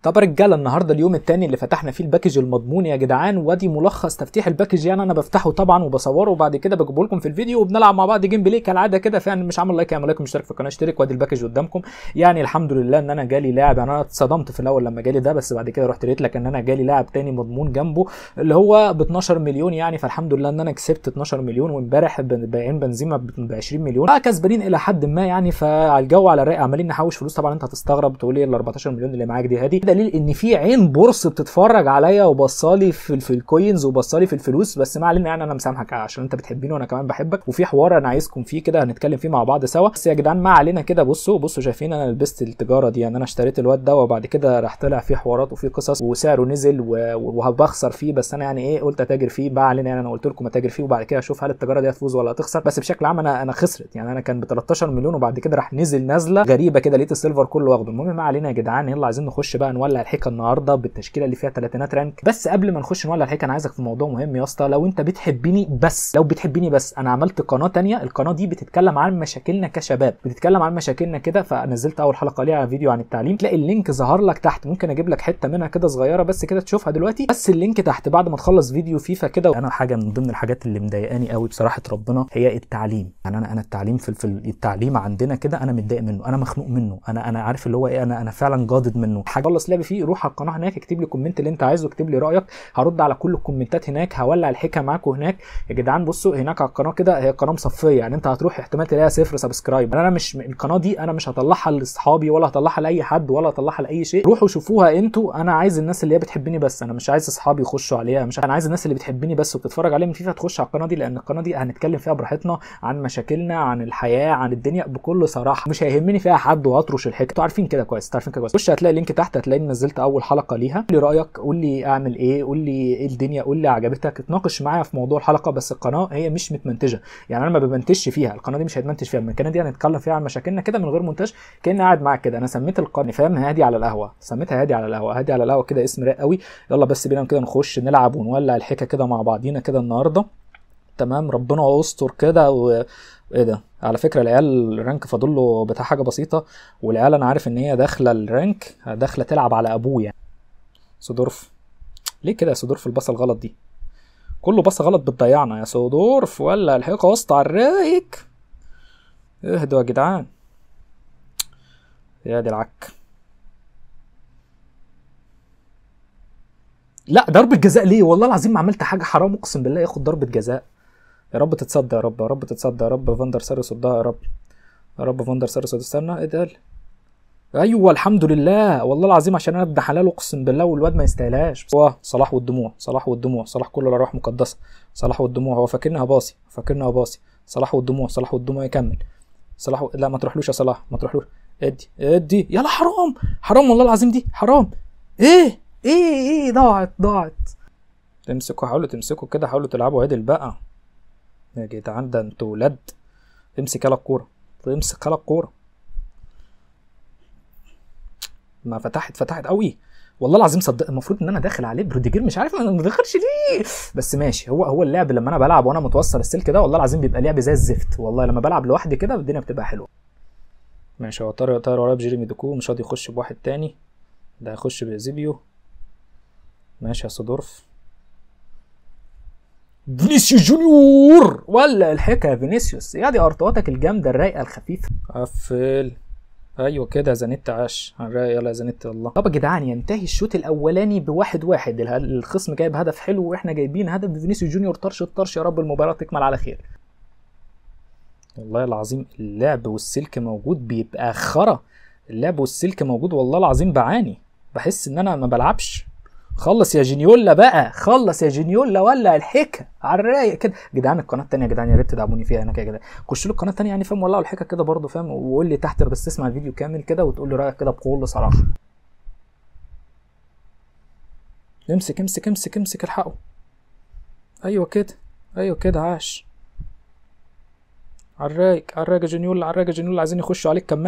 طب يا رجاله النهارده اليوم التاني اللي فتحنا فيه الباكج المضمون يا جدعان وادي ملخص تفتيح الباكج يعني انا بفتحه طبعا وبصوره وبعد كده بجيبه لكم في الفيديو وبنلعب مع بعض جيم بلاي كالعاده كده فيعني مش عامل لايك يعمل لايك ومشترك في القناه اشترك وادي الباكج قدامكم يعني الحمد لله ان انا جالي لاعب يعني انا اتصدمت في الاول لما جالي ده بس بعد كده رحت لقيت لك ان انا جالي لاعب تاني مضمون جنبه اللي هو ب 12 مليون يعني فالحمد لله ان انا كسبت 12 مليون وامبارح بايعين بنزيما ب 20 مليون آه كسبانين الى حد ما يعني فالجو على الرايق عمالين نحوش فلوس طبعا انت هتستغرب تقول ايه ال 14 مليون اللي معاك دي هادي دليل ان في عين بورص بتتفرج عليا وبصالي في, في الكوينز وبصالي في الفلوس بس ما علينا يعني انا مسامحك عشان انت بتحبني وانا كمان بحبك وفي حوار انا عايزكم فيه كده هنتكلم فيه مع بعض سوا بس يا جدعان ما علينا كده بصوا بصوا شايفين انا لبست التجاره دي يعني انا اشتريت الواد ده وبعد كده راح طلع فيه حوارات وفيه قصص وسعره نزل و- وهبخسر فيه بس انا يعني ايه قلت اتاجر فيه ما علينا يعني انا قلت لكم اتاجر فيه وبعد كده اشوف هل التجاره دي هتفوز ولا هتخسر بس بشكل عام انا انا خسرت يعني انا كان ب 13 مليون وبعد كده راح نزل نزله غريبه كده لقيت السيلفر كله واخده المهم ما علينا يا جدعان يلا عايزين نخش بقى نولع الحكه النهارده بالتشكيله اللي فيها تلاتينات رانك بس قبل ما نخش نولع الحكه انا عايزك في موضوع مهم يا اسطى لو انت بتحبني بس لو بتحبني بس انا عملت قناه تانية القناه دي بتتكلم عن مشاكلنا كشباب بتتكلم عن مشاكلنا كده فنزلت اول حلقه ليها فيديو عن التعليم تلاقي اللينك ظهر لك تحت ممكن اجيب لك حته منها كده صغيره بس كده تشوفها دلوقتي بس اللينك تحت بعد ما تخلص فيديو فيفا كده انا حاجه من ضمن الحاجات اللي مضايقاني قوي بصراحه ربنا هي التعليم يعني انا انا التعليم في في التعليم عندنا كده انا متضايق منه انا مخنوق منه انا انا عارف اللي هو ايه انا انا فعلا جادد منه حاجه خلص لعب فيه روح على القناه هناك اكتب لي الكومنت اللي انت عايزه اكتب لي رايك هرد على كل الكومنتات هناك هولع الحكه معاكم هناك يا جدعان بصوا هناك على القناه كده هي قناه مصفيه يعني انت هتروح احتمال تلاقيها صفر سبسكرايب انا مش القناه دي انا مش هطلعها لاصحابي ولا هطلعها لاي حد ولا هطلعها لاي شيء روحوا شوفوها انتوا انا عايز الناس اللي هي بتحبني بس انا مش عايز اصحابي يخشوا عليها مش انا عايز الناس اللي بتحبني بس وبتتفرج عليا من فيفا تخش على القناه دي لان القناه دي هنتكلم فيها براحتنا عن مشاكلنا عن الحياه عن الدنيا بكل صراحه مش هيهمني فيها حد وهطرش الحكايه انتوا عارفين كده كويس انتوا عارفين كده كويس خش هتلاقي اللينك تحت هتلاقيني نزلت اول حلقه ليها قول لي رايك قول لي اعمل ايه قول لي ايه الدنيا قول لي عجبتك اتناقش معايا في موضوع الحلقه بس القناه هي مش متمنتجه يعني انا ما بمنتجش فيها القناه دي مش هتمنتج فيها القناه دي هنتكلم فيها عن مشاكلنا كده من غير مونتاج كاني قاعد معاك كده انا سميت القناه فاهم هادي على القهوه سميتها هادي على القهوه هادي على القهوه كده اسم رايق قوي يلا بس بينا كده نخش نلعب ونولع الحكه كده مع بعضينا كده النهارده تمام ربنا يستر كده و... ايه ده على فكره العيال الرانك فاضل له بتاع حاجه بسيطه والعيال انا عارف ان هي داخله الرانك داخله تلعب على ابوه يعني سودورف ليه كده يا سودورف البصل غلط دي كله بص غلط بتضيعنا يا سودورف ولا الحقيقه وسط على الرايق اهدوا يا جدعان يا دي العك لا ضربة جزاء ليه والله العظيم ما عملت حاجة حرام اقسم بالله ياخد ضربة جزاء يا رب تتصدى يا رب يا رب تتصدى يا رب فاندر سار يصدها يا رب يا رب فاندر سار يصد استنى ايه ده ايوه الحمد لله والله العظيم عشان انا ابن حلال اقسم بالله والواد ما يستاهلهاش هو صلاح والدموع صلاح والدموع صلاح كل الارواح مقدسه صلاح والدموع هو فاكرني هباصي فاكرني هباصي صلاح والدموع صلاح والدموع يكمل صلاح و... لا ما تروحلوش يا صلاح ما تروحلوش ادي ادي يلا حرام حرام والله العظيم دي حرام ايه ايه ايه ضاعت ضاعت تمسكوا حاولوا تمسكوا كده حاولوا تلعبوا عدل بقى يا جدعان ده انتوا ولاد امسك يلا الكوره امسك يلا الكوره ما فتحت فتحت قوي والله العظيم صدق المفروض ان انا داخل عليه بروديجير مش عارف انا ما دخلش ليه بس ماشي هو هو اللعب لما انا بلعب وانا متوصل السلك ده والله العظيم بيبقى لعب زي الزفت والله لما بلعب لوحدي كده الدنيا بتبقى حلوه ماشي هو طارق طاير ورايا بجيريمي دوكو مش راضي يخش بواحد تاني ده هيخش بإيزيبيو ماشي يا سودورف فينيسيوس جونيور ولا الحكايه يا فينيسيوس يا دي ارتواتك الجامده الرايقه الخفيفه قفل ايوه كده زانيت عاش الرايق يلا يا زانيت الله طب يا جدعان ينتهي الشوط الاولاني بواحد واحد اله- الخصم جايب هدف حلو واحنا جايبين هدف فينيسيوس جونيور طرش الطرش يا رب المباراه تكمل على خير والله العظيم اللعب والسلك موجود بيبقى خرا اللعب والسلك موجود والله العظيم بعاني بحس ان انا ما بلعبش خلص يا جينيولا بقى خلص يا جينيولا ولا الحكه على الرايق كده جدعان القناه التانيه يا جدعان يا ريت تدعموني فيها هناك يا جدعان خش له القناه التانيه يعني فاهم ولعوا الحكه كده برضه فاهم وقول لي تحت بس تسمع الفيديو كامل كده وتقول لي رايك كده بكل صراحه امسك امسك امسك امسك الحقه ايوه كده ايوه كده عاش على الرايق على الرايق يا جنيول على الرايق يا جنيول عايزين يخشوا عليك كماشه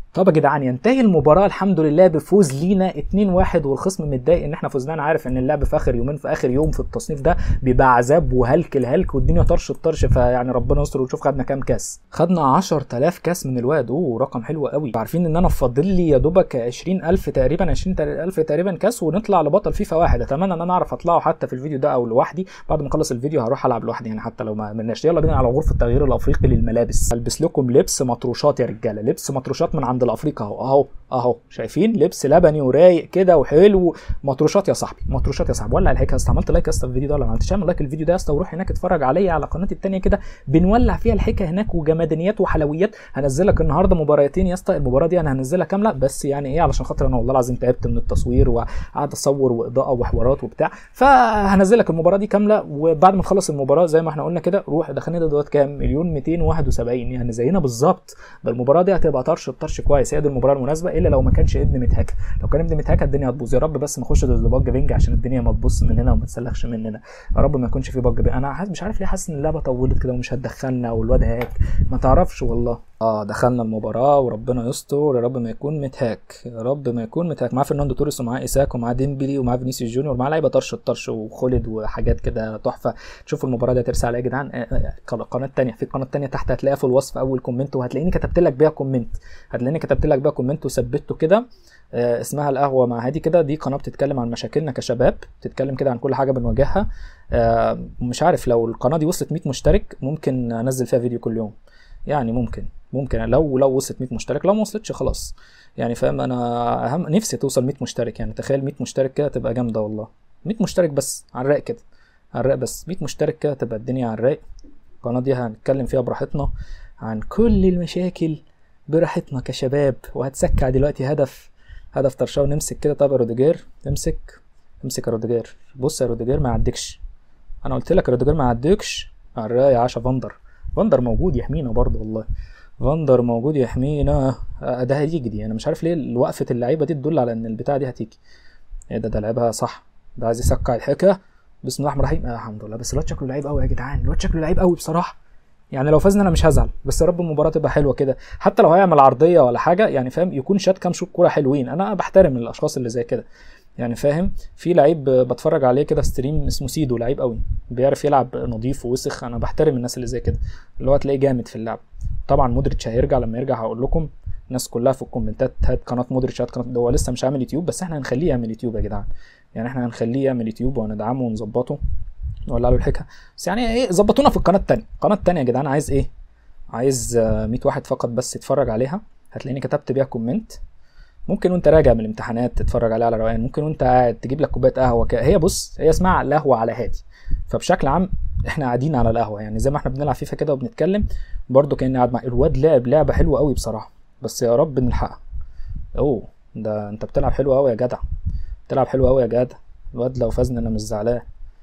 طب يا جدعان ينتهي المباراه الحمد لله بفوز لينا 2-1 والخصم متضايق ان احنا فزنا انا عارف ان اللعب في اخر يومين في اخر يوم في التصنيف ده بيبقى عذاب وهلك الهلك والدنيا طرش الطرش فيعني ربنا يستر ونشوف خدنا كام كاس خدنا 10000 كاس من الواد اوه رقم حلو قوي عارفين ان انا فاضل لي يا دوبك 20000 تقريبا 20000 تقريبا كاس ونطلع لبطل فيفا واحد اتمنى ان انا اعرف اطلعه حتى في الفيديو ده او لوحدي بعد ما اخلص الفيديو هروح العب لوحدي يعني حتى لو ما عملناش يلا بينا على غرفه التغيير الافريقي للملابس البس لكم لبس مطروشات يا رجاله لبس مطروشات من عند الافريقي اهو اهو اهو شايفين لبس لبني ورايق كده وحلو مطروشات يا صاحبي مطروشات يا صاحبي ولع الهيك يا اسطى عملت لايك يا اسطى الفيديو ده ولا ما عملتش اعمل لايك الفيديو ده يا اسطى وروح هناك اتفرج عليا على قناتي التانية كده بنولع فيها الحكه هناك وجمادنيات وحلويات هنزلك النهارده مباراتين يا اسطى المباراه دي انا هنزلها كامله بس يعني ايه علشان خاطر انا والله العظيم تعبت من التصوير وقعد اصور واضاءه وحوارات وبتاع فهنزلك المباراه دي كامله وبعد ما تخلص المباراه زي ما احنا قلنا كده روح دخلني دلوقتي كام مليون 271 يعني زينا بالظبط ده المباراه دي هتبقى طرش الطرش كويس هي دي المباراه المناسبه الا لو ما كانش ابن متهاكر لو كان ابن متهاكر الدنيا هتبوظ يا رب بس ما نخش ضد باج بينج عشان الدنيا ما تبص مننا وما تسلخش مننا يا رب ما يكونش في باج بينج انا حاسس مش عارف ليه حاسس ان اللعبه طولت كده ومش هتدخلنا والواد هاك ما تعرفش والله اه دخلنا المباراه وربنا يستر يا رب ما يكون متهاك يا رب ما يكون متهاك معاه فرناندو توريس ومعاه ايساك ومعاه ديمبلي ومعاه فينيسيوس جونيور ومعاه لعيبه طرش الطرش وخالد وحاجات كده تحفه تشوفوا المباراه دي هترسى على ايه يا جدعان القناه الثانيه في قناه ثانيه تحت هتلاقيها في الوصف اول كومنت وهتلاقيني كتبت لك بيها كومنت هتلاقيني كتبت لك بيها كومنت وثبته كده آه اسمها القهوه مع هادي كده دي قناه بتتكلم عن مشاكلنا كشباب بتتكلم كده عن كل حاجه بنواجهها آه مش عارف لو القناه دي وصلت 100 مشترك ممكن انزل فيها فيديو كل يوم يعني ممكن ممكن لو لو وصلت 100 مشترك لو ما وصلتش خلاص يعني فاهم انا اهم نفسي توصل 100 مشترك يعني تخيل 100 مشترك كده تبقى جامده والله 100 مشترك بس على الرايق كده على الرايق بس 100 مشترك كده تبقى الدنيا على الرايق القناه دي هنتكلم فيها براحتنا عن كل المشاكل براحتنا كشباب وهتسكع دلوقتي هدف هدف طرشاو نمسك كده طب يا روديجير امسك امسك يا روديجير بص يا روديجير ما يعدكش انا قلت لك يا روديجير ما يعدكش على الرايق يا عشا فاندر فاندر موجود يحمينا برضه والله فاندر موجود يحمينا ده هيجي دي انا مش عارف ليه وقفه اللعيبه دي تدل على ان البتاعه دي هتيجي ايه ده ده لعبها صح ده عايز يسكع الحكه بسم الله الرحمن الرحيم آه الحمد لله بس الواد شكله لعيب قوي يا جدعان الواد شكله لعيب قوي بصراحه يعني لو فزنا انا مش هزعل بس يا رب المباراه تبقى حلوه كده حتى لو هيعمل عرضيه ولا حاجه يعني فاهم يكون شات كام شوط كوره حلوين انا بحترم الاشخاص اللي زي كده يعني فاهم في لعيب بتفرج عليه كده ستريم اسمه سيدو لعيب قوي بيعرف يلعب نظيف ووسخ انا بحترم الناس اللي زي كده اللي هو تلاقيه جامد في اللعب طبعا مودريتش هيرجع لما يرجع هقول لكم الناس كلها في الكومنتات هات قناه مودريتش هات قناه هو لسه مش عامل يوتيوب بس احنا هنخليه يعمل يوتيوب يا جدعان يعني احنا هنخليه يعمل يوتيوب وهندعمه ونظبطه نولع له الحكايه بس يعني ايه ظبطونا في القناه التانية القناه التانية يا جدعان عايز ايه عايز 100 واحد فقط بس يتفرج عليها هتلاقيني كتبت بيها كومنت ممكن وانت راجع من الامتحانات تتفرج عليها على روقان ممكن وانت قاعد تجيب لك كوبايه قهوه كده هي بص هي اسمها القهوه على هادي فبشكل عام احنا قاعدين على القهوه يعني زي ما احنا بنلعب فيفا كده وبنتكلم برضه كاني قاعد مع الواد لعب لعبه حلوه قوي بصراحه بس يا رب نلحقها اوه ده انت بتلعب حلو قوي يا جدع بتلعب حلو قوي يا جدع الواد لو فازنا انا مش زعلان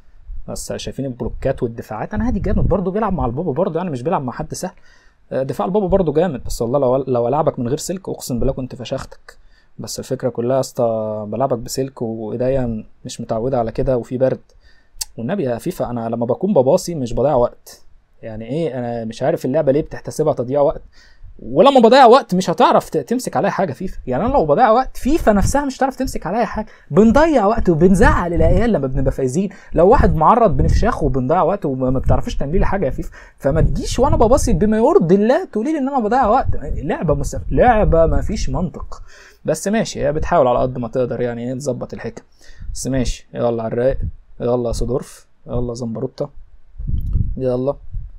بس شايفين البلوكات والدفاعات انا هادي جامد برضه بيلعب مع البابا برضه يعني مش بيلعب مع حد سهل دفاع البابا برضه جامد بس والله لو لو العبك من غير سلك اقسم بالله كنت فشختك بس الفكره كلها يا اسطى بلعبك بسلك وايديا مش متعوده على كده وفي برد والنبي يا فيفا انا لما بكون بباصي مش بضيع وقت يعني ايه انا مش عارف اللعبه ليه بتحتسبها تضييع وقت ولما بضيع وقت مش هتعرف تمسك عليا حاجه فيفا يعني انا لو بضيع وقت فيفا نفسها مش هتعرف تمسك عليا حاجه بنضيع وقت وبنزعل العيال لما بنبقى فايزين لو واحد معرض بنفشخه وبنضيع وقت وما بتعرفش تعملي لي حاجه يا فيفا فما تجيش وانا بباصي بما يرضي الله تقولي لي ان انا بضيع وقت لعبه مستف... لعبه ما فيش منطق بس ماشي هي بتحاول على قد ما تقدر يعني ايه تظبط الحكم بس ماشي يلا على الرايق يلا يا سودورف يلا زمبروتا يلا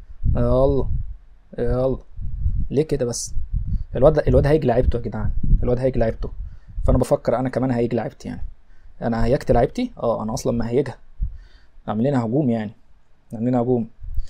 يلا يلا ليه كده بس الواد الواد هيجي لعيبته يا جدعان الواد هيجي لعيبته فانا بفكر انا كمان هيجي لعيبتي يعني انا هيجت لعيبتي اه انا اصلا مهيجها عاملين هجوم يعني عاملين هجوم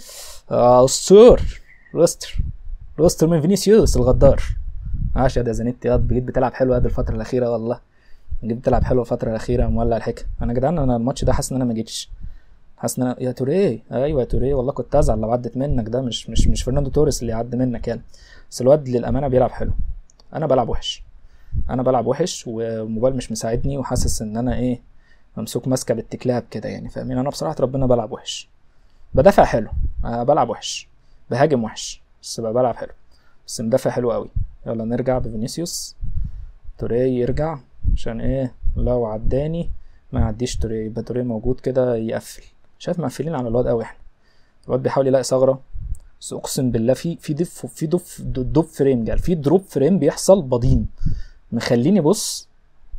آه اسطور روستر روستر من فينيسيوس الغدار عاش يا ده زانيتي ياض بجد بتلعب حلو ياض الفتره الاخيره والله بجد بتلعب حلو الفتره الاخيره مولع الحكا انا يا جدعان انا الماتش ده حاسس ان انا ما جيتش حاسس ان انا يا توريه ايوه يا توريه والله كنت ازعل لو عدت منك ده مش مش مش فرناندو توريس اللي يعدي منك يعني بس الواد للامانه بيلعب حلو انا بلعب وحش انا بلعب وحش والموبايل مش مساعدني وحاسس ان انا ايه ممسوك ماسكه بالتكلاب كده يعني فاهمين انا بصراحه ربنا بلعب وحش بدافع حلو أنا بلعب وحش بهاجم وحش بس بقى بلعب حلو بس مدافع حلو قوي يلا نرجع بفينيسيوس توريه يرجع عشان ايه لو عداني ما يعديش توريه يبقى توريه موجود كده يقفل شايف مقفلين على الواد قوي احنا الواد بيحاول يلاقي ثغره بس اقسم بالله في في دف في دف دروب فريم يعني في دروب فريم بيحصل بضين مخليني بص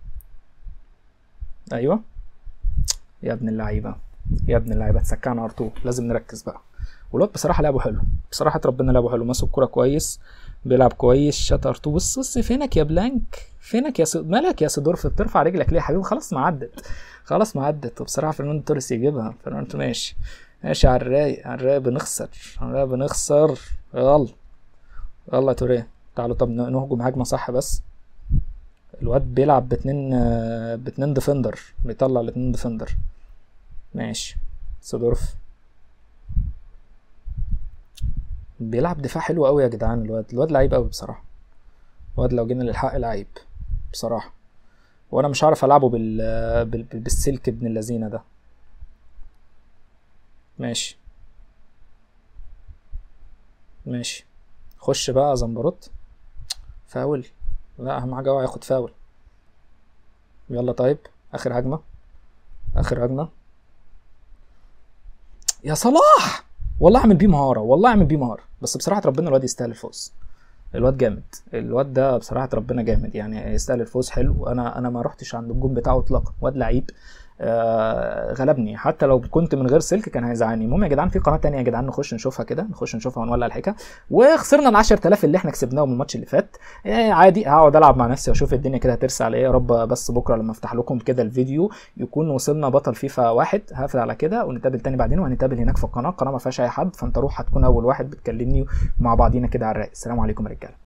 ايوه يا ابن اللعيبه يا ابن اللعيبه تسكعنا ارتو لازم نركز بقى والواد بصراحه لعبه حلو بصراحه ربنا لعبه حلو ماسك الكوره كويس بيلعب كويس شات ارتو بص بص فينك يا بلانك فينك يا س... مالك يا سيدورف بترفع رجلك ليه يا حبيبي خلاص ما عدت خلاص ما عدت وبصراحه فرناندو توريس يجيبها فرناندو ماشي ماشي على الرايق على الرايق بنخسر على الرايق بنخسر يلا يلا يا توريه تعالوا طب نهجم هجمه صح بس الواد بيلعب باتنين باتنين ديفندر بيطلع الاتنين ديفندر ماشي سيدورف بيلعب دفاع حلو قوي يا جدعان الواد الواد لعيب قوي بصراحه الواد لو جينا للحق لعيب بصراحه وانا مش هعرف العبه بال... بال... بالسلك ابن اللذينه ده ماشي ماشي خش بقى زمبروت فاول لا اهم حاجه هو ياخد فاول يلا طيب اخر هجمه اخر هجمه يا صلاح والله اعمل بيه مهاره والله اعمل بيه مهاره بس بصراحه ربنا الواد يستاهل الفوز الواد جامد الواد ده بصراحه ربنا جامد يعني يستاهل الفوز حلو انا انا ما رحتش عند الجون بتاعه اطلاقا واد لعيب آه غلبني حتى لو كنت من غير سلك كان هيزعلني المهم يا جدعان في قناه تانية يا جدعان نخش نشوفها كده نخش نشوفها ونولع الحكا وخسرنا ال 10000 اللي احنا كسبناهم الماتش اللي فات آه عادي هقعد العب مع نفسي واشوف الدنيا كده هترسى على ايه يا رب بس بكره لما افتح لكم كده الفيديو يكون وصلنا بطل فيفا واحد هقفل على كده ونتقابل تاني بعدين وهنتقابل هناك في القناه القناه ما فيهاش اي حد فانت روح هتكون اول واحد بتكلمني مع بعضينا كده على الرايق السلام عليكم يا رجاله